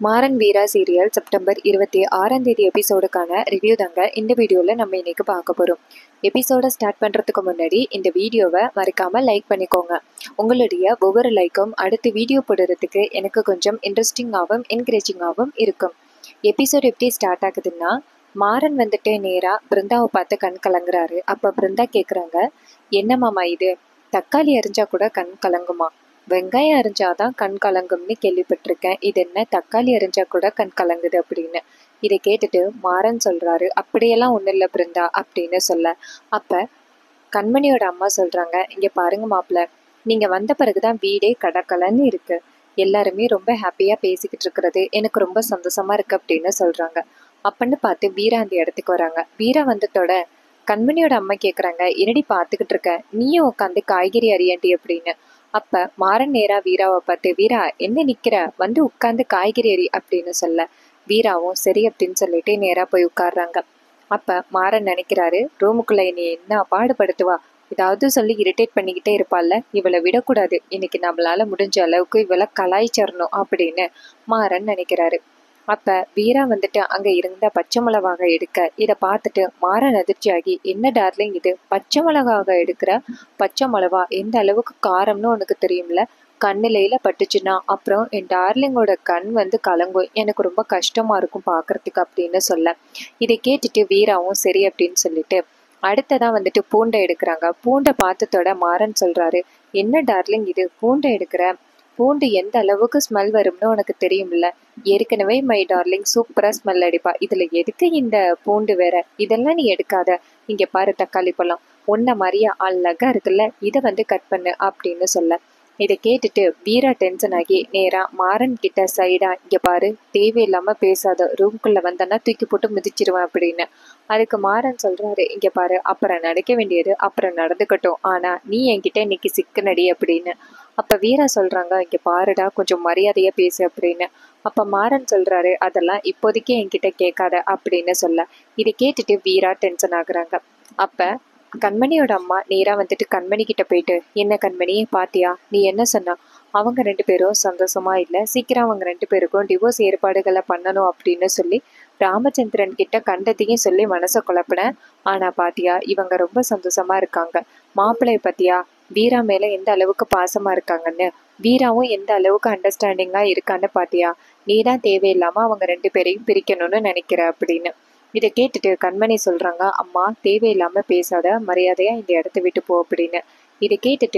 மாறன் வீரா serial September இருபத்தி ஆறாம் தேதி எபிசோடுக்கான ரிவ்யூ தாங்க இந்த வீடியோவில் நம்ம இன்னைக்கு பார்க்க போகிறோம் எபிசோடை ஸ்டார்ட் பண்ணுறதுக்கு முன்னாடி இந்த வீடியோவை மறக்காமல் லைக் பண்ணிக்கோங்க உங்களுடைய ஒவ்வொரு லைக்கும் அடுத்து வீடியோ போடுறதுக்கு எனக்கு கொஞ்சம் இன்ட்ரெஸ்டிங்காகவும் என்கரேஜிங்காகவும் இருக்கும் எபிசோட் எப்படி ஸ்டார்ட் ஆகுதுன்னா மாறன் வந்துட்டு நேராக பிருந்தாவை பார்த்து கண் கலங்குறாரு அப்போ பிருந்தா கேட்குறாங்க என்ன மாமா இது தக்காளி அரிஞ்சா கூட கண் கலங்குமா வெங்காயம் அரிஞ்சாதான் கண் கலங்கும்னு கேள்விப்பட்டிருக்கேன் இது என்ன தக்காளி அரிஞ்சா கூட கண் கலங்குது அப்படின்னு இதை கேட்டுட்டு மாறன் சொல்றாரு அப்படியெல்லாம் ஒன்றும் இல்லை பிருந்தா அப்படின்னு சொல்ல அப்ப கண்மணியோட அம்மா சொல்றாங்க இங்க பாருங்க மாப்பிள்ள நீங்க வந்த பிறகுதான் வீடே கடக்கலன்னு இருக்கு எல்லாருமே ரொம்ப ஹாப்பியா பேசிக்கிட்டு இருக்கிறது எனக்கு ரொம்ப சந்தோஷமா இருக்கு அப்படின்னு சொல்றாங்க அப்பன்னு பார்த்து வீரா அந்த இடத்துக்கு வராங்க வீரா வந்ததோட கண்மணியோட அம்மா கேக்குறாங்க என்னடி பார்த்துக்கிட்டு இருக்க நீயும் உட்காந்து காய்கறி அறியாண்டி அப்படின்னு அப்ப மாறன் நேரா வீராவை பார்த்து வீரா என்ன நிக்கிற வந்து உட்காந்து காய்கறி அறி அப்படின்னு சொல்ல வீராவும் சரி அப்படின்னு சொல்லிட்டு நேரா போய் உட்கார்றாங்க அப்ப மாறன் நினைக்கிறாரு ரூமுக்குள்ள என்னை என்ன பாடுபடுத்துவா ஏதாவது சொல்லி இரிட்டேட் பண்ணிக்கிட்டே இருப்பாள்ல இவளை விடக்கூடாது இன்னைக்கு நம்மளால முடிஞ்ச அளவுக்கு இவளை கலாய்ச்சிடணும் அப்படின்னு மாறன் நினைக்கிறாரு அப்ப வீரா வந்துட்டு அங்க இருந்த பச்சை மிளகாக எடுக்க இதை பார்த்துட்டு மாறன் அதிர்ச்சியாகி என்ன டார்லிங் இது பச்சை மிளகாக எடுக்கிற பச்சை மிளகா எந்த அளவுக்கு காரம்னு உனக்கு தெரியும்ல கண்ணிலையில பட்டுச்சுன்னா அப்புறம் என் டார்லிங்கோட கண் வந்து கலங்கும் எனக்கு ரொம்ப கஷ்டமா இருக்கும் பார்க்கறதுக்கு அப்படின்னு சொல்ல இதை கேட்டுட்டு வீராவும் சரி அப்படின்னு சொல்லிட்டு அடுத்ததா வந்துட்டு பூண்டை எடுக்கிறாங்க பூண்டை பார்த்ததோட மாறன் சொல்றாரு என்ன டார்லிங் இது பூண்டை எடுக்கிற பூண்டு எந்த அளவுக்கு ஸ்மெல் வரும்னு உனக்கு தெரியும்ல ஏற்கனவே மை டார்லிங் சூப்பரா ஸ்மெல் அடிப்பா இதுல எதுக்கு இந்த பூண்டு வேற இதெல்லாம் நீ எடுக்காத இங்க பாரு தக்காளி பழம் உன்ன மாதிரியா அழகா இருக்குல்ல இதை வந்து கட் பண்ணு அப்படின்னு சொல்ல இதை கேட்டுட்டு வீரா டென்ஷன் ஆகி நேரா மாறன் கிட்ட சைடா இங்க பாரு தேவையில்லாம பேசாத ரூம்குள்ள வந்தனா தூக்கி போட்டு மிதிச்சிருவேன் அப்படின்னு அதுக்கு மாறன் சொல்றாரு இங்க பாரு அப்புறம் நடக்க வேண்டியது அப்புறம் நடந்துக்கட்டும் ஆனா நீ என்கிட்ட இன்னைக்கு சிக்கனடி அப்படின்னு அப்ப வீரா சொல்றாங்க இங்க பாருடா கொஞ்சம் மரியாதையா பேசு அப்படின்னு அப்ப மாறன் சொல்றாரு அதெல்லாம் இப்போதைக்கு என்கிட்ட கேட்காத அப்படின்னு சொல்ல இதை கேட்டுட்டு வீரா டென்ஷன் ஆகுறாங்க அப்ப கண்மணியோட அம்மா நேரா வந்துட்டு கண்மணி கிட்ட போயிட்டு என்ன கண்மணி பாத்தியா நீ என்ன சொன்னா அவங்க ரெண்டு பேரும் சந்தோஷமா இல்ல சீக்கிரம் அவங்க ரெண்டு பேருக்கும் டிவோர்ஸ் ஏற்பாடுகளை பண்ணணும் அப்படின்னு சொல்லி ராமச்சந்திரன் கிட்ட கண்டதையும் சொல்லி மனசை குழப்பினேன் ஆனா பாத்தியா இவங்க ரொம்ப சந்தோஷமா இருக்காங்க மாப்பிள்ளைய பத்தியா வீரா மேல எந்த அளவுக்கு பாசமா இருக்காங்கன்னு வீராவும் எந்த அளவுக்கு அண்டர்ஸ்டாண்டிங்கா இருக்கான்னு பாத்தியா நீ தான் தேவையில்லாம அவங்க ரெண்டு பேரையும் பிரிக்கணும்னு நினைக்கிற அப்படின்னு இதை கேட்டுட்டு கண்மணி சொல்றாங்க அம்மா தேவையில்லாம பேசாத மரியாதையா இந்த இடத்த விட்டு போ அப்படின்னு இதை கேட்டுட்டு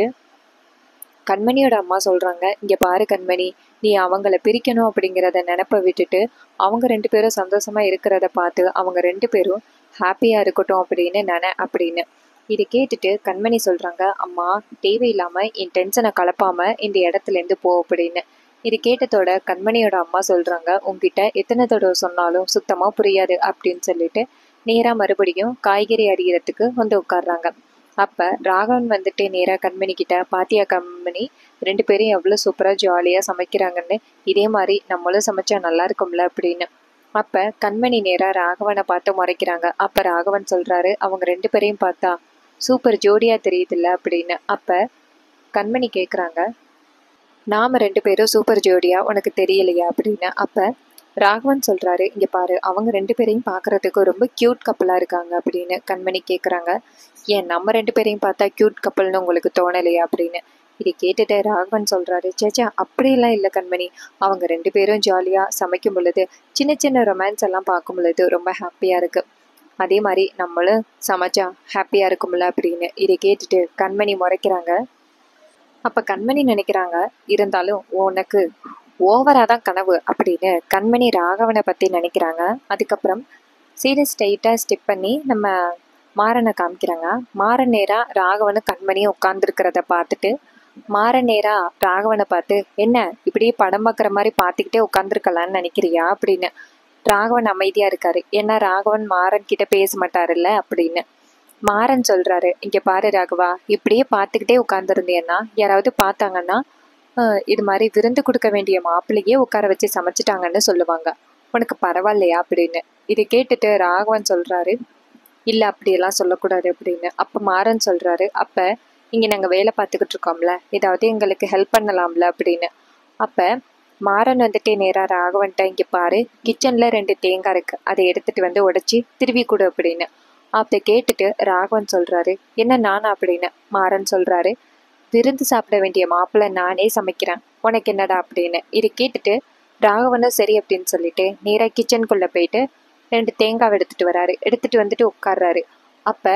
கண்மணியோட அம்மா சொல்றாங்க இங்க பாரு கண்மணி நீ அவங்கள பிரிக்கணும் அப்படிங்கிறத நினப்ப விட்டுட்டு அவங்க ரெண்டு பேரும் சந்தோஷமா இருக்கிறத பார்த்து அவங்க ரெண்டு பேரும் ஹாப்பியா இருக்கட்டும் அப்படின்னு நினை அப்படின்னு இதை கேட்டுட்டு கண்மணி சொல்றாங்க அம்மா தேவையில்லாம என் டென்ஷனை கலப்பாம இந்த இடத்துல இருந்து போ அப்படின்னு இது கேட்டதோட கண்மணியோட அம்மா சொல்றாங்க உங்ககிட்ட எத்தனை தடவை சொன்னாலும் சுத்தமா புரியாது அப்படின்னு சொல்லிட்டு நேரா மறுபடியும் காய்கறி அறியறதுக்கு வந்து உட்கார்றாங்க அப்ப ராகவன் வந்துட்டு நேரா கண்மணி கிட்ட பாத்தியா கண்மணி ரெண்டு பேரும் எவ்வளவு சூப்பரா ஜாலியா சமைக்கிறாங்கன்னு இதே மாதிரி நம்மளும் சமைச்சா நல்லா இருக்கும்ல அப்படின்னு அப்ப கண்மணி நேரா ராகவனை பார்த்து முறைக்கிறாங்க அப்ப ராகவன் சொல்றாரு அவங்க ரெண்டு பேரையும் பார்த்தா சூப்பர் ஜோடியா தெரியுதுல்ல அப்படின்னு அப்ப கண்மணி கேக்குறாங்க நாம ரெண்டு பேரும் சூப்பர் ஜோடியா உனக்கு தெரியலையா அப்படின்னு அப்ப ராகவன் சொல்றாரு இங்க பாரு அவங்க ரெண்டு பேரையும் பாக்குறதுக்கு ரொம்ப கியூட் கப்பலா இருக்காங்க அப்படின்னு கண்மணி கேக்குறாங்க ஏன் நம்ம ரெண்டு பேரையும் பார்த்தா கியூட் கப்பல்னு உங்களுக்கு தோணலையா அப்படின்னு இதை கேட்டுட்டு ராகவன் சொல்றாரு சேச்சா அப்படியெல்லாம் இல்லை கண்மணி அவங்க ரெண்டு பேரும் ஜாலியா சமைக்கும் பொழுது சின்ன சின்ன ரொமான்ஸ் எல்லாம் பார்க்கும் பொழுது ரொம்ப ஹாப்பியா இருக்கு அதே மாதிரி நம்மளும் சமைச்சா ஹாப்பியா இருக்கும்ல அப்படின்னு இதை கேட்டுட்டு கண்மணி முறைக்கிறாங்க அப்ப கண்மணி நினைக்கிறாங்க இருந்தாலும் உனக்கு ஓவரா தான் கனவு அப்படின்னு கண்மணி ராகவனை பத்தி நினைக்கிறாங்க அதுக்கப்புறம் சீரியஸ் ஸ்ட்ரைட்டா ஸ்டெப் பண்ணி நம்ம மாறனை காமிக்கிறாங்க மாறன் நேரா ராகவனு கண்மணியும் உட்கார்ந்துருக்கிறத பார்த்துட்டு மாறன் நேரா ராகவனை பார்த்து என்ன இப்படியே படம் பார்க்குற மாதிரி பார்த்துக்கிட்டே உட்காந்துருக்கலான்னு நினைக்கிறியா அப்படின்னு ராகவன் அமைதியா இருக்காரு ஏன்னா ராகவன் மாறன் கிட்ட பேச மாட்டாருல்ல அப்படின்னு மாறன் சொல்றாரு இங்க பாரு ராகவா இப்படியே பார்த்துக்கிட்டே உட்காந்துருந்தேன்னா யாராவது பார்த்தாங்கன்னா ஆஹ் இது மாதிரி விருந்து கொடுக்க வேண்டிய மாப்பிள்ளையே உட்கார வச்சு சமைச்சிட்டாங்கன்னு சொல்லுவாங்க உனக்கு பரவாயில்லையா அப்படின்னு இதை கேட்டுட்டு ராகவன் சொல்றாரு இல்ல அப்படியெல்லாம் சொல்லக்கூடாது அப்படின்னு அப்ப மாறன் சொல்றாரு அப்ப இங்க நாங்க வேலை பார்த்துக்கிட்டு இருக்கோம்ல ஏதாவது எங்களுக்கு ஹெல்ப் பண்ணலாம்ல அப்படின்னு அப்ப மாறன் வந்துட்டு நேராக ராகவன்ட்ட இங்கே பாரு கிச்சனில் ரெண்டு தேங்காய் இருக்கு அதை எடுத்துட்டு வந்து உடைச்சி திருவி கொடு அப்படின்னு அப்போ கேட்டுட்டு ராகவன் சொல்றாரு என்ன நானா அப்படின்னு மாறன் சொல்றாரு விருந்து சாப்பிட வேண்டிய மாப்பிள்ளை நானே சமைக்கிறேன் உனக்கு என்னடா அப்படின்னு இது கேட்டுட்டு ராகவனும் சரி அப்படின்னு சொல்லிட்டு நேராக கிச்சனுக்குள்ளே போயிட்டு ரெண்டு தேங்காய் எடுத்துட்டு வராரு எடுத்துட்டு வந்துட்டு உட்கார்றாரு அப்போ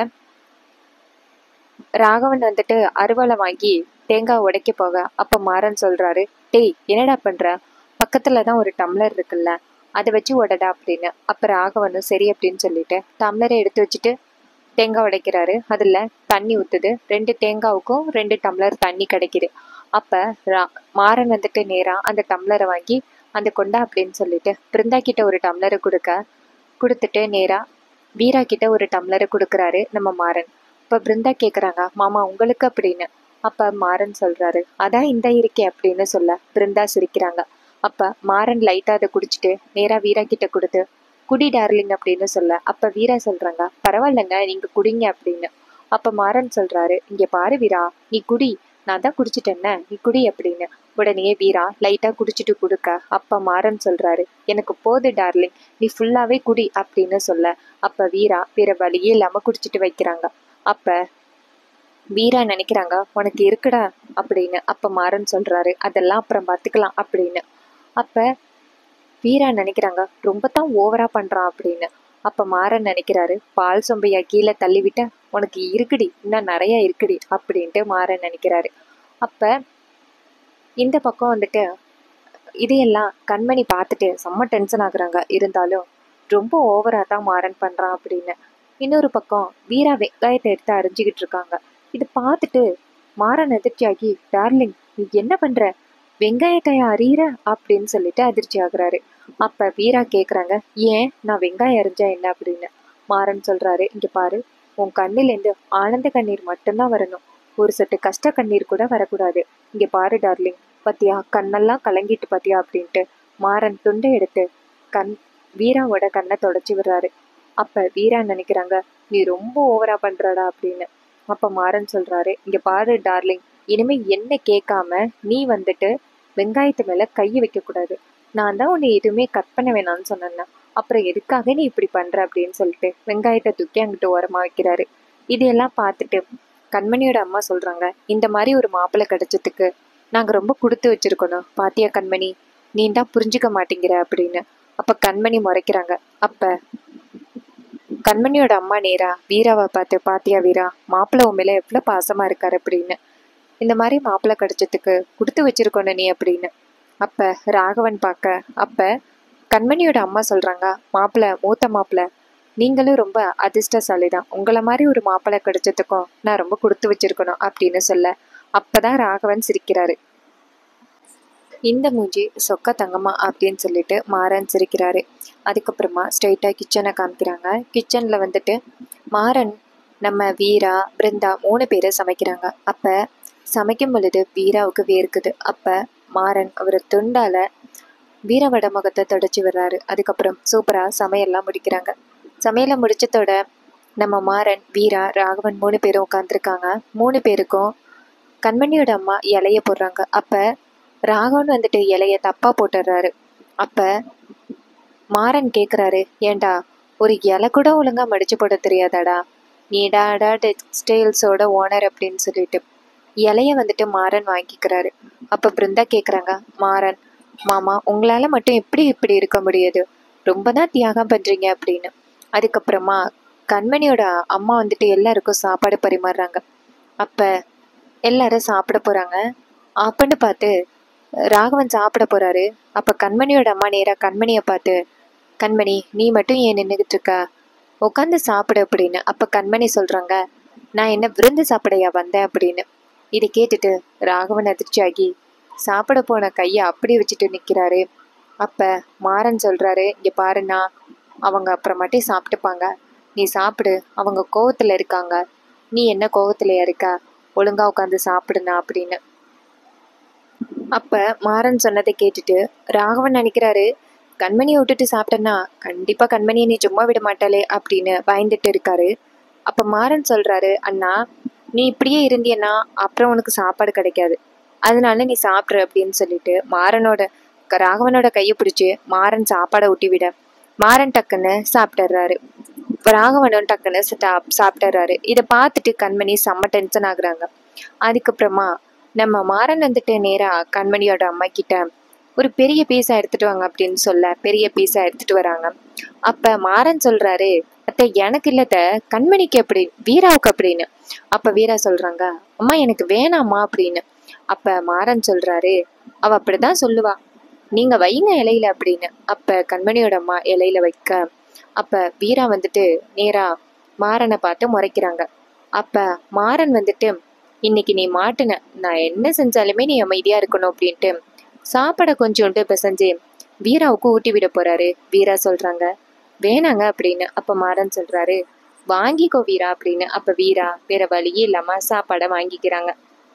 ராகவன் வந்துட்டு அருவாளை வாங்கி தேங்காய் உடைக்க போக அப்போ மாறன் சொல்றாரு டேய் என்னடா பண்ற பக்கத்துல தான் ஒரு டம்ளர் இருக்குல்ல அதை வச்சு உடடா அப்படின்னு அப்போ ராகவனும் சரி அப்படின்னு சொல்லிட்டு டம்ளரை எடுத்து வச்சுட்டு தேங்காய் உடைக்கிறாரு அதில் தண்ணி ஊற்றுது ரெண்டு தேங்காவுக்கும் ரெண்டு டம்ளர் தண்ணி கிடைக்குது அப்போ ரா மாறன் வந்துட்டு நேராக அந்த டம்ளரை வாங்கி அந்த கொண்டா அப்படின்னு சொல்லிட்டு பிருந்தா கிட்ட ஒரு டம்ளரை கொடுக்க கொடுத்துட்டு நேராக வீரா கிட்ட ஒரு டம்ளரை கொடுக்குறாரு நம்ம மாறன் இப்போ பிருந்தா கேட்குறாங்க மாமா உங்களுக்கு அப்படின்னு அப்போ மாறன் சொல்கிறாரு அதான் இந்த இருக்கே அப்படின்னு சொல்ல பிருந்தா சிரிக்கிறாங்க அப்போ மாறன் லைட்டாக அதை குடிச்சிட்டு நேராக வீரா கிட்ட கொடுத்து குடி டார்லிங் அப்படின்னு சொல்ல அப்போ வீரா சொல்கிறாங்க பரவாயில்லைங்க நீங்கள் குடிங்க அப்படின்னு அப்போ மாறன் சொல்கிறாரு இங்கே பாரு வீரா நீ குடி நான் தான் குடிச்சிட்டேன்ன நீ குடி அப்படின்னு உடனே வீரா லைட்டாக குடிச்சிட்டு கொடுக்க அப்போ மாறன் சொல்கிறாரு எனக்கு போது டார்லிங் நீ ஃபுல்லாகவே குடி அப்படின்னு சொல்ல அப்போ வீரா வேற வழியே இல்லாமல் குடிச்சிட்டு வைக்கிறாங்க அப்போ வீரா நினைக்கிறாங்க உனக்கு இருக்குடா அப்படின்னு அப்போ மாறன் சொல்கிறாரு அதெல்லாம் அப்புறம் பார்த்துக்கலாம் அப்படின்னு அப்போ வீரா நினைக்கிறாங்க ரொம்ப தான் ஓவராக பண்ணுறான் அப்படின்னு அப்போ மாறன் நினைக்கிறாரு பால் சொம்பையா கீழே தள்ளிவிட்ட உனக்கு இருக்குடி இன்னும் நிறையா இருக்குடி அப்படின்ட்டு மாறன் நினைக்கிறாரு அப்போ இந்த பக்கம் வந்துட்டு இதையெல்லாம் கண்மணி பார்த்துட்டு செம்ம டென்ஷன் ஆகுறாங்க இருந்தாலும் ரொம்ப ஓவராக தான் மாறன் பண்ணுறான் அப்படின்னு இன்னொரு பக்கம் வீரா வெங்காயத்தை எடுத்து அரிஞ்சிக்கிட்டு இருக்காங்க இது பார்த்துட்டு மாறன் அதிர்ச்சியாகி டார்லிங் நீ என்ன பண்ற வெங்காயக்காய அறியிற அப்படின்னு சொல்லிட்டு அதிர்ச்சி ஆகுறாரு அப்ப வீரா கேக்குறாங்க ஏன் நான் வெங்காயம் அரிஞ்சா என்ன அப்படின்னு மாறன் சொல்றாரு இங்க பாரு உன் கண்ணிலேருந்து ஆனந்த கண்ணீர் மட்டும்தான் வரணும் ஒரு சொட்டு கஷ்ட கண்ணீர் கூட வரக்கூடாது இங்க பாரு டார்லிங் பத்தியா கண்ணெல்லாம் கலங்கிட்டு பாத்தியா அப்படின்ட்டு மாறன் துண்டை எடுத்து கண் வீராவோட கண்ணை தொடச்சி விடுறாரு அப்ப வீரா நினைக்கிறாங்க நீ ரொம்ப ஓவரா பண்றடா அப்படின்னு அப்ப மாறன் சொல்றாரு இங்க பாரு டார்லிங் இனிமே என்ன கேட்காம நீ வந்துட்டு வெங்காயத்து மேல கையை வைக்க கூடாது நான் தான் உன்னை எதுவுமே கட் பண்ண வேணாம்னு சொன்னேன்னா அப்புறம் எதுக்காக நீ இப்படி பண்ற அப்படின்னு சொல்லிட்டு வெங்காயத்தை தூக்கி அங்கிட்டு ஓரமா வைக்கிறாரு இதையெல்லாம் பார்த்துட்டு கண்மணியோட அம்மா சொல்றாங்க இந்த மாதிரி ஒரு மாப்பிள்ளை கிடைச்சதுக்கு நாங்க ரொம்ப கொடுத்து வச்சிருக்கணும் பாத்தியா கண்மணி நீ தான் புரிஞ்சுக்க மாட்டேங்கிற அப்படின்னு அப்ப கண்மணி முறைக்கிறாங்க அப்ப கண்மணியோட அம்மா நேரா வீராவை பார்த்து பாத்தியா வீரா மாப்பிள்ளை உன் மேல எவ்வளவு பாசமா இருக்காரு அப்படின்னு இந்த மாதிரி மாப்பிள்ளை கிடைச்சதுக்கு கொடுத்து வச்சிருக்கணும் நீ அப்படின்னு அப்ப ராகவன் பார்க்க அப்ப கண்மணியோட அம்மா சொல்றாங்க மாப்பிள்ளை மூத்த மாப்பிள்ளை நீங்களும் ரொம்ப அதிர்ஷ்டசாலி தான் உங்களை மாதிரி ஒரு மாப்பிள்ளை கிடைச்சதுக்கும் நான் ரொம்ப கொடுத்து வச்சிருக்கணும் அப்படின்னு சொல்ல அப்பதான் ராகவன் சிரிக்கிறாரு இந்த மூஞ்சி சொக்க தங்கம்மா அப்படின்னு சொல்லிட்டு மாறன் சிரிக்கிறாரு அதுக்கப்புறமா ஸ்ட்ரெயிட்டாக கிச்சனை காமிக்கிறாங்க கிச்சனில் வந்துட்டு மாறன் நம்ம வீரா பிருந்தா மூணு பேர் சமைக்கிறாங்க அப்போ சமைக்கும் பொழுது வீராவுக்கு வேர்க்குது அப்போ மாறன் அவர் துண்டால் வீரவட முகத்தை தொடச்சி விடுறாரு அதுக்கப்புறம் சூப்பராக சமையல்லாம் முடிக்கிறாங்க சமையலை முடிச்சதோட நம்ம மாறன் வீரா ராகவன் மூணு பேரும் உட்காந்துருக்காங்க மூணு பேருக்கும் கண்மணியோட அம்மா இலைய போடுறாங்க அப்போ ராகவன் வந்துட்டு இலைய தப்பாக போட்டுடுறாரு அப்போ மாறன் கேட்குறாரு ஏண்டா ஒரு இலை கூட ஒழுங்கா மடிச்சு போட தெரியாதாடா நீடாடா டெக்ஸ்டைல்ஸோட ஓனர் அப்படின்னு சொல்லிட்டு இலைய வந்துட்டு மாறன் வாங்கிக்கிறாரு அப்போ பிருந்தா கேட்குறாங்க மாறன் மாமா உங்களால் மட்டும் எப்படி இப்படி இருக்க முடியாது ரொம்ப தான் தியாகம் பண்ணுறீங்க அப்படின்னு அதுக்கப்புறமா கண்மணியோட அம்மா வந்துட்டு எல்லாருக்கும் சாப்பாடு பரிமாறுறாங்க அப்போ எல்லாரும் சாப்பிட போகிறாங்க அப்பன்னு பார்த்து ராகவன் சாப்பிட போகிறாரு அப்போ கண்மணியோட அம்மா நேராக கண்மணியை பார்த்து கண்மணி நீ மட்டும் ஏன் நின்றுக்கிட்டு இருக்க உட்காந்து சாப்பிடு அப்படின்னு அப்போ கண்மணி சொல்கிறாங்க நான் என்ன விருந்து சாப்பிடையா வந்தேன் அப்படின்னு இதை கேட்டுட்டு ராகவன் அதிர்ச்சியாகி சாப்பிட போன கையை அப்படி வச்சுட்டு நிற்கிறாரு அப்போ மாறன் சொல்கிறாரு இங்கே பாருண்ணா அவங்க அப்புறமாட்டி சாப்பிட்டுப்பாங்க நீ சாப்பிடு அவங்க கோவத்தில் இருக்காங்க நீ என்ன கோவத்துலையா இருக்க ஒழுங்கா உட்காந்து சாப்பிடுண்ணா அப்படின்னு அப்போ மாறன் சொன்னதை கேட்டுட்டு ராகவன் நினைக்கிறாரு கண்மணியை விட்டுட்டு சாப்பிட்டேன்னா கண்டிப்பாக கண்மணியை நீ சும்மா விட மாட்டாளே அப்படின்னு பயந்துட்டு இருக்காரு அப்போ மாறன் சொல்கிறாரு அண்ணா நீ இப்படியே இருந்தியன்னா அப்புறம் உனக்கு சாப்பாடு கிடைக்காது அதனால நீ சாப்பிட்ரு அப்படின்னு சொல்லிட்டு மாறனோட ராகவனோட கையை பிடிச்சி மாறன் சாப்பாடை ஊட்டி விட மாறன் டக்குன்னு சாப்பிட்டுறாரு ராகவனும் டக்குன்னு சாப் சாப்பிட்டுறாரு இதை பார்த்துட்டு கண்மணி செம்ம டென்ஷன் ஆகுறாங்க அதுக்கப்புறமா நம்ம மாறன் வந்துட்டு நேரா கண்மணியோட அம்மா கிட்ட ஒரு பெரிய பீஸா எடுத்துட்டு வாங்க அப்படின்னு சொல்ல பெரிய பீஸா எடுத்துட்டு வராங்க அப்ப மாறன் சொல்றாரு அத்தை எனக்கு இல்லத்த கண்மணிக்கு அப்படி வீராவுக்கு அப்படின்னு அப்ப வீரா சொல்றாங்க அம்மா எனக்கு வேணாம்மா அப்படின்னு அப்ப மாறன் சொல்றாரு அவ அப்படிதான் சொல்லுவா நீங்க வைங்க இலையில அப்படின்னு அப்ப கண்மணியோட அம்மா இலையில வைக்க அப்ப வீரா வந்துட்டு நேரா மாறனை பார்த்து முறைக்கிறாங்க அப்ப மாறன் வந்துட்டு இன்னைக்கு நீ மாட்டுன நான் என்ன செஞ்சாலுமே நீ அமைதியா இருக்கணும் அப்படின்ட்டு சாப்பாடை கொஞ்சோண்டு பிசைஞ்சு வீராவுக்கு ஊட்டி விட போறாரு வீரா சொல்றாங்க வேணாங்க அப்படின்னு அப்ப மாறன் சொல்றாரு வாங்கிக்கோ வீரா அப்படின்னு அப்ப வீரா வேற வழியே இல்லாம சாப்பாடை வாங்கிக்கிறாங்க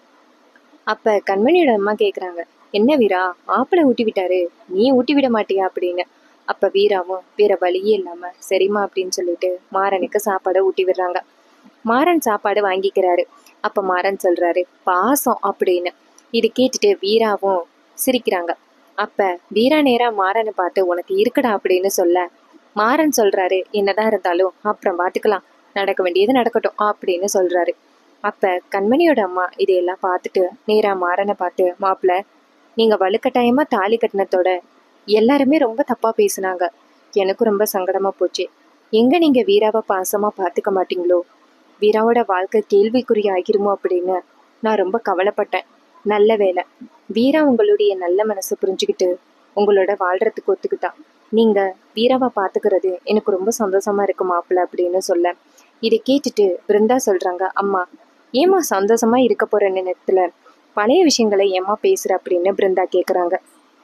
அப்ப கண்மணியோட அம்மா கேக்குறாங்க என்ன வீரா மாப்பிள்ளை ஊட்டி விட்டாரு நீ ஊட்டி விட மாட்டியா அப்படின்னு அப்ப வீராவும் வேற வழியே இல்லாம சரிம்மா அப்படின்னு சொல்லிட்டு மாறனுக்கு சாப்பாடை ஊட்டி விடுறாங்க மாறன் சாப்பாடு வாங்கிக்கிறாரு அப்ப மாறன் சொல்றாரு பாசம் அப்படின்னு இது கேட்டுட்டு வீராவும் சிரிக்கிறாங்க அப்ப வீரா நேரா மாறனை பார்த்து உனக்கு இருக்குடா அப்படின்னு சொல்ல மாறன் சொல்றாரு என்னதான் இருந்தாலும் அப்புறம் பார்த்துக்கலாம் நடக்க வேண்டியது நடக்கட்டும் அப்படின்னு சொல்றாரு அப்ப கண்மணியோட அம்மா இதையெல்லாம் பார்த்துட்டு நேரா மாறனை பார்த்து மாப்பிள்ள நீங்க வலுக்கட்டாயமா தாலி கட்டினத்தோட எல்லாருமே ரொம்ப தப்பா பேசுனாங்க எனக்கும் ரொம்ப சங்கடமா போச்சு எங்க நீங்க வீராவை பாசமா பார்த்துக்க மாட்டீங்களோ வீராவோட வாழ்க்கை கேள்விக்குறி ஆகிருமோ அப்படின்னு நான் ரொம்ப கவலைப்பட்டேன் நல்ல வேலை வீரா உங்களுடைய நல்ல மனசு புரிஞ்சுக்கிட்டு உங்களோட வாழ்றதுக்கு ஒத்துக்கிட்டான் நீங்க வீராவை பாத்துக்கிறது எனக்கு ரொம்ப சந்தோஷமா இருக்கு மாப்பிள்ள அப்படின்னு சொல்ல இதை கேட்டுட்டு பிருந்தா சொல்றாங்க அம்மா ஏமா சந்தோஷமா இருக்க போற நேரத்துல பழைய விஷயங்களை ஏமா பேசுற அப்படின்னு பிருந்தா கேக்குறாங்க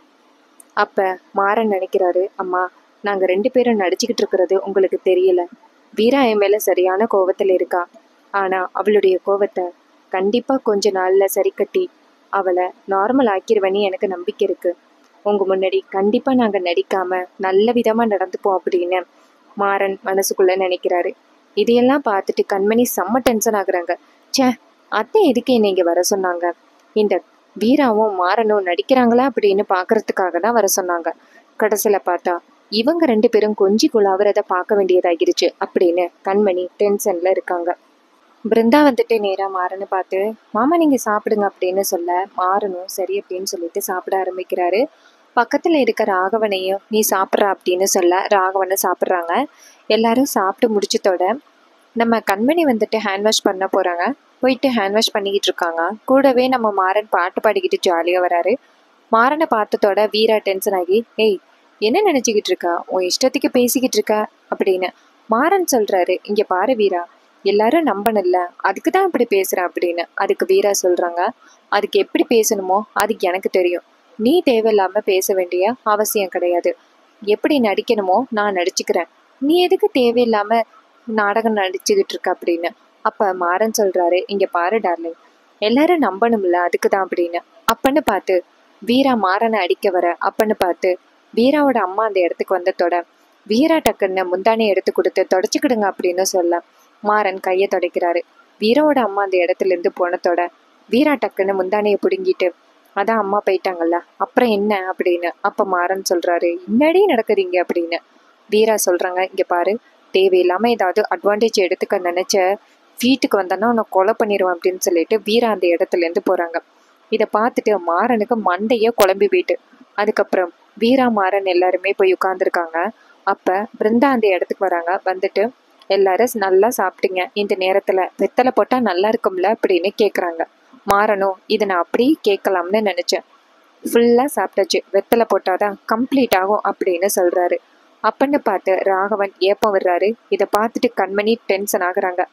அப்ப மாறன் நினைக்கிறாரு அம்மா நாங்க ரெண்டு பேரும் நடிச்சுக்கிட்டு இருக்கிறது உங்களுக்கு தெரியல வீரா என் மேல சரியான கோவத்துல இருக்கா ஆனா அவளுடைய கோவத்தை கண்டிப்பா கொஞ்ச நாள்ல சரி கட்டி அவளை நார்மல் ஆக்கிருவேன்னு எனக்கு நம்பிக்கை இருக்கு உங்க முன்னாடி கண்டிப்பா நாங்க நடிக்காம நல்ல விதமா நடந்துப்போம் அப்படின்னு மாறன் மனசுக்குள்ள நினைக்கிறாரு இதையெல்லாம் பார்த்துட்டு கண்மணி செம்ம டென்ஷன் ஆகுறாங்க ச்சே அத்தை எதுக்கு என்னை இங்க வர சொன்னாங்க இந்த வீராவும் மாறனும் நடிக்கிறாங்களா அப்படின்னு பாக்குறதுக்காக தான் வர சொன்னாங்க கடைசியில பார்த்தா இவங்க ரெண்டு பேரும் கொஞ்சி குழாவுறத பார்க்க வேண்டியதாகிருச்சு அப்படின்னு கண்மணி டென்ஷன்ல இருக்காங்க பிருந்தா வந்துட்டு நேரா மாறனை பார்த்து மாமா நீங்க சாப்பிடுங்க அப்படின்னு சொல்ல மாறனும் சரி அப்படின்னு சொல்லிட்டு சாப்பிட ஆரம்பிக்கிறாரு பக்கத்துல இருக்க ராகவனையும் நீ சாப்பிட்ற அப்படின்னு சொல்ல ராகவனை சாப்பிட்றாங்க எல்லாரும் சாப்பிட்டு முடிச்சதோட நம்ம கண்மணி வந்துட்டு ஹேண்ட் வாஷ் பண்ண போறாங்க போயிட்டு ஹேண்ட் வாஷ் பண்ணிக்கிட்டு இருக்காங்க கூடவே நம்ம மாறன் பாட்டு பாடிக்கிட்டு ஜாலியாக வராரு மாறனை பார்த்ததோட வீரா டென்ஷன் ஆகி ஏய் என்ன நினச்சிக்கிட்டு இருக்கா உன் இஷ்டத்துக்கு பேசிக்கிட்டு இருக்க அப்படின்னு மாறன் சொல்றாரு இங்க பாரு வீரா எல்லாரும் நம்பணும்ல அதுக்கு தான் இப்படி பேசுறேன் அப்படின்னு அதுக்கு வீரா சொல்றாங்க அதுக்கு எப்படி பேசணுமோ அதுக்கு எனக்கு தெரியும் நீ தேவையில்லாம பேச வேண்டிய அவசியம் கிடையாது எப்படி நடிக்கணுமோ நான் நடிச்சுக்கிறேன் நீ எதுக்கு தேவையில்லாம நாடகம் நடிச்சுக்கிட்டு இருக்க அப்படின்னு அப்ப மாறன் சொல்றாரு இங்க பாரு டார்லிங் எல்லாரும் நம்பணும்ல அதுக்கு தான் அப்படின்னு அப்பன்னு பார்த்து வீரா மாறனை அடிக்க வர அப்பன்னு பார்த்து வீராவோட அம்மா அந்த இடத்துக்கு வந்ததோட வீரா டக்குன்னு முந்தானை எடுத்து கொடுத்து தொடச்சிக்கிடுங்க அப்படின்னு சொல்ல மாறன் கையை துடைக்கிறாரு வீராவோட அம்மா அந்த இடத்துல இருந்து போனதோட வீரா டக்குன்னு முந்தானையை பிடுங்கிட்டு அதான் அம்மா போயிட்டாங்கல்ல அப்புறம் என்ன அப்படின்னு அப்ப மாறன் சொல்றாரு என்னடி நடக்குதுங்க அப்படின்னு வீரா சொல்றாங்க இங்க பாரு தேவையில்லாம ஏதாவது அட்வான்டேஜ் எடுத்துக்க நினைச்ச வீட்டுக்கு வந்தேன்னா உன்னை கொலை பண்ணிடுவேன் அப்படின்னு சொல்லிட்டு வீரா அந்த இடத்துல இருந்து போறாங்க இதை பார்த்துட்டு மாறனுக்கு மண்டையே குழம்பி போயிட்டு அதுக்கப்புறம் வீரா மாறன் எல்லாருமே போய் உட்காந்துருக்காங்க அப்ப பிருந்தா அந்த இடத்துக்கு வராங்க வந்துட்டு எல்லாரும் நல்லா சாப்பிட்டீங்க இந்த நேரத்துல வெத்தலை போட்டா நல்லா இருக்கும்ல அப்படின்னு கேக்குறாங்க மாறனும் இதை நான் அப்படியே கேட்கலாம்னு நினைச்சேன் ஃபுல்லா சாப்பிட்டாச்சு வெத்தலை போட்டாதான் கம்ப்ளீட் ஆகும் அப்படின்னு சொல்றாரு அப்பன்னு பார்த்து ராகவன் ஏப்பம் விடுறாரு இதை பார்த்துட்டு கண்மணி டென்ஷன் ஆகுறாங்க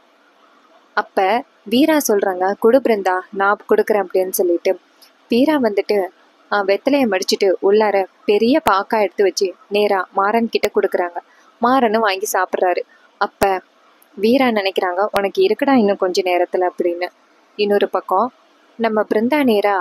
அப்ப வீரா சொல்றாங்க குடு பிருந்தா நான் கொடுக்குறேன் அப்படின்னு சொல்லிட்டு வீரா வந்துட்டு ஆஹ், வெத்தலையை மடிச்சிட்டு உள்ளார பெரிய பாக்கா எடுத்து வச்சு நேரா மாறன் கிட்ட கொடுக்குறாங்க மாறனும் வாங்கி சாப்பிட்றாரு அப்ப வீரா நினைக்கிறாங்க உனக்கு இருக்குடா இன்னும் கொஞ்ச நேரத்துல அப்படின்னு இன்னொரு பக்கம் நம்ம பிருந்தா நேரா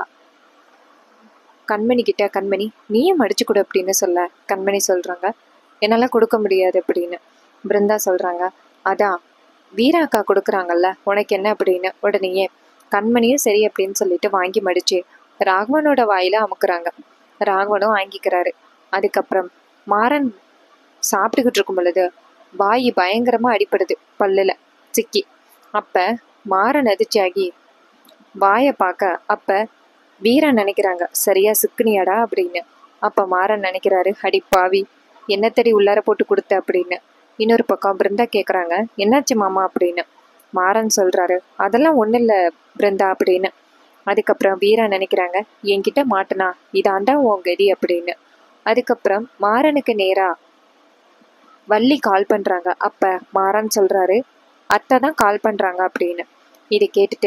கண்மணி கிட்ட கண்மணி நீயும் மடிச்சு கொடு அப்படின்னு சொல்ல கண்மணி சொல்றாங்க என்னால கொடுக்க முடியாது அப்படின்னு பிருந்தா சொல்றாங்க அதான் வீரா அக்கா கொடுக்குறாங்கல்ல உனக்கு என்ன அப்படின்னு உடனேயே கண்மணியும் சரி அப்படின்னு சொல்லிட்டு வாங்கி மடிச்சு ராகவனோட வாயில அமுக்குறாங்க ராகவனும் வாங்கிக்கிறாரு அதுக்கப்புறம் மாறன் சாப்பிட்டுக்கிட்டு இருக்கும் பொழுது வாய் பயங்கரமாக அடிப்படுது பல்லில் சிக்கி அப்போ மாறன் அதிர்ச்சியாகி வாயை பார்க்க அப்போ வீரன் நினைக்கிறாங்க சரியா சிக்குனியாடா அப்படின்னு அப்போ மாறன் நினைக்கிறாரு அடி பாவி என்ன தேடி உள்ளார போட்டு கொடுத்த அப்படின்னு இன்னொரு பக்கம் பிருந்தா கேட்குறாங்க என்னாச்சு மாமா அப்படின்னு மாறன் சொல்கிறாரு அதெல்லாம் ஒன்றும் இல்லை பிருந்தா அப்படின்னு அதுக்கப்புறம் வீரா நினைக்கிறாங்க என்கிட்ட மாட்டினா இதாண்டா உன் கதி அப்படின்னு அதுக்கப்புறம் மாறனுக்கு நேராக வள்ளி கால் பண்ணுறாங்க அப்போ மாறன் சொல்கிறாரு அத்தை தான் கால் பண்ணுறாங்க அப்படின்னு இதை கேட்டுட்டு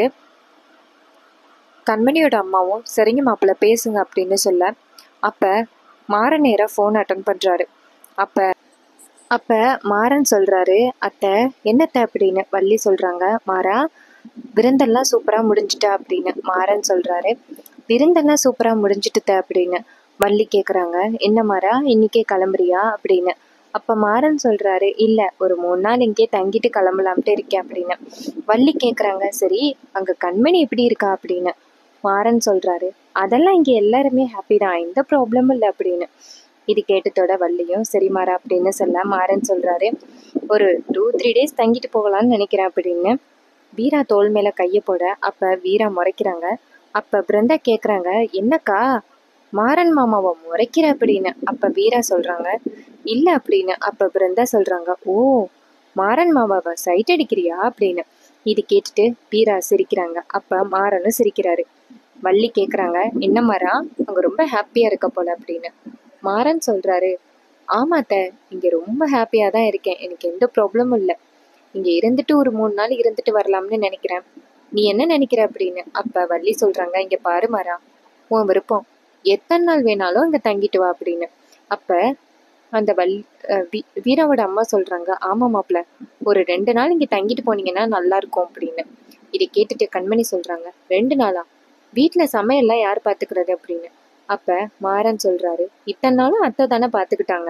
கண்மணியோட அம்மாவும் சரிங்க மாப்பிள்ள பேசுங்க அப்படின்னு சொல்ல அப்போ மாறன் நேராக ஃபோன் அட்டன் பண்ணுறாரு அப்போ அப்போ மாறன் சொல்கிறாரு அத்தை என்னத்தை அப்படின்னு வள்ளி சொல்கிறாங்க மாறா விருந்தெல்லாம் சூப்பராக முடிஞ்சிட்டா அப்படின்னு மாறன் சொல்கிறாரு விருந்தெல்லாம் சூப்பராக முடிஞ்சிட்டுத்த அப்படின்னு வள்ளி கேட்குறாங்க என்ன மாறா இன்னைக்கே கிளம்புறியா அப்படின்னு அப்போ மாறன் சொல்கிறாரு இல்லை ஒரு மூணு நாள் இங்கே தங்கிட்டு கிளம்பலாம்ட்டு இருக்கேன் அப்படின்னு வள்ளி கேட்குறாங்க சரி அங்கே கண்மணி எப்படி இருக்கா அப்படின்னு மாறன் சொல்கிறாரு அதெல்லாம் இங்கே எல்லாருமே ஹாப்பி தான் எந்த ப்ராப்ளமும் இல்லை அப்படின்னு இது கேட்டதோட வள்ளியும் சரி மாறா அப்படின்னு சொல்ல மாறன் சொல்கிறாரு ஒரு டூ த்ரீ டேஸ் தங்கிட்டு போகலான்னு நினைக்கிறேன் அப்படின்னு வீரா தோல் மேலே கையை போட அப்போ வீரா முறைக்கிறாங்க அப்போ பிருந்தா கேட்குறாங்க என்னக்கா மாறன் மாமாவை முறைக்கிற அப்படின்னு அப்போ வீரா சொல்கிறாங்க இல்லை அப்படின்னு அப்போ பிருந்தா சொல்கிறாங்க ஓ மாறன் மாமாவை சைட் அடிக்கிறியா அப்படின்னு இது கேட்டுட்டு வீரா சிரிக்கிறாங்க அப்போ மாறனும் சிரிக்கிறாரு வள்ளி கேட்குறாங்க என்ன மாறா அங்கே ரொம்ப ஹாப்பியாக இருக்க போல அப்படின்னு மாறன் சொல்கிறாரு ஆமாத்த இங்கே ரொம்ப ஹாப்பியாக தான் இருக்கேன் எனக்கு எந்த ப்ராப்ளமும் இல்லை இங்கே இருந்துட்டு ஒரு மூணு நாள் இருந்துட்டு வரலாம்னு நினைக்கிறேன் நீ என்ன நினைக்கிற அப்படின்னு அப்போ வள்ளி சொல்கிறாங்க இங்கே பாரு மாறா உன் விருப்பம் எத்தனை நாள் வேணாலும் இங்கே தங்கிட்டு வா அப்படின்னு அப்போ அந்த வல் அஹ் வீ- வீராவோட அம்மா சொல்கிறாங்க ஆமாம் மாப்பிள்ள ஒரு ரெண்டு நாள் இங்கே தங்கிட்டு போனீங்கன்னா நல்லா இருக்கும் அப்படின்னு இதை கேட்டுட்டு கண்மணி சொல்கிறாங்க ரெண்டு நாளா வீட்டில் சமையல்லாம் யார் பார்த்துக்கிறது அப்படின்னு அப்போ மாறன் சொல்கிறாரு இத்தனை நாளும் அத்தை தானே பார்த்துக்கிட்டாங்க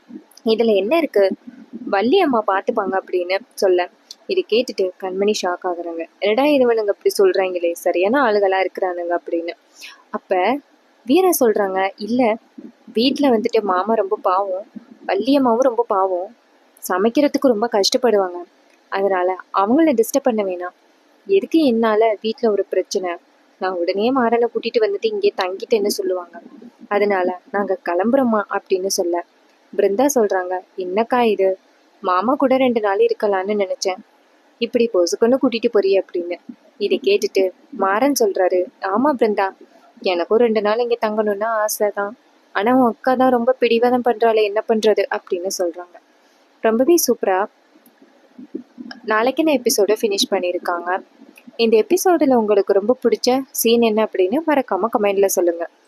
இதில் என்ன இருக்கு வள்ளி அம்மா பார்த்துப்பாங்க அப்படின்னு சொல்ல இது கேட்டுட்டு கண்மணி ஷாக் ஆகுறாங்க என்னடா இவனுங்க இப்படி சொல்கிறாங்களே சரியான ஆளுகளாக இருக்கிறானுங்க அப்படின்னு அப்போ வீரா சொல்கிறாங்க இல்லை வீட்டில் வந்துட்டு மாமா ரொம்ப பாவம் வள்ளியம்மாவும் ரொம்ப பாவம் சமைக்கிறதுக்கு ரொம்ப கஷ்டப்படுவாங்க அதனால அவங்கள டிஸ்டர்ப் பண்ண வேணாம் எதுக்கு என்னால் வீட்டில் ஒரு பிரச்சனை நான் உடனே மாறனை கூட்டிட்டு வந்துட்டு இங்கே தங்கிட்டேன்னு சொல்லுவாங்க அதனால நாங்கள் கிளம்புறோமா அப்படின்னு சொல்ல பிருந்தா சொல்கிறாங்க என்னக்கா இது மாமா கூட ரெண்டு நாள் இருக்கலாம்னு நினச்சேன் இப்படி பொசுக்குன்னு கூட்டிட்டு போறியே அப்படின்னு இதை கேட்டுட்டு மாறன் சொல்கிறாரு ஆமாம் பிருந்தா எனக்கும் ரெண்டு நாள் இங்கே தங்கணும்னு ஆசை தான் ஆனால் உன் அக்கா தான் ரொம்ப பிடிவாதம் பண்ணுறாளே என்ன பண்ணுறது அப்படின்னு சொல்கிறாங்க ரொம்பவே சூப்பராக நாளைக்குன்னு எபிசோடை ஃபினிஷ் பண்ணியிருக்காங்க இந்த எபிசோடில் உங்களுக்கு ரொம்ப பிடிச்ச சீன் என்ன அப்படின்னு மறக்காமல் கமெண்டில் சொல்லுங்கள்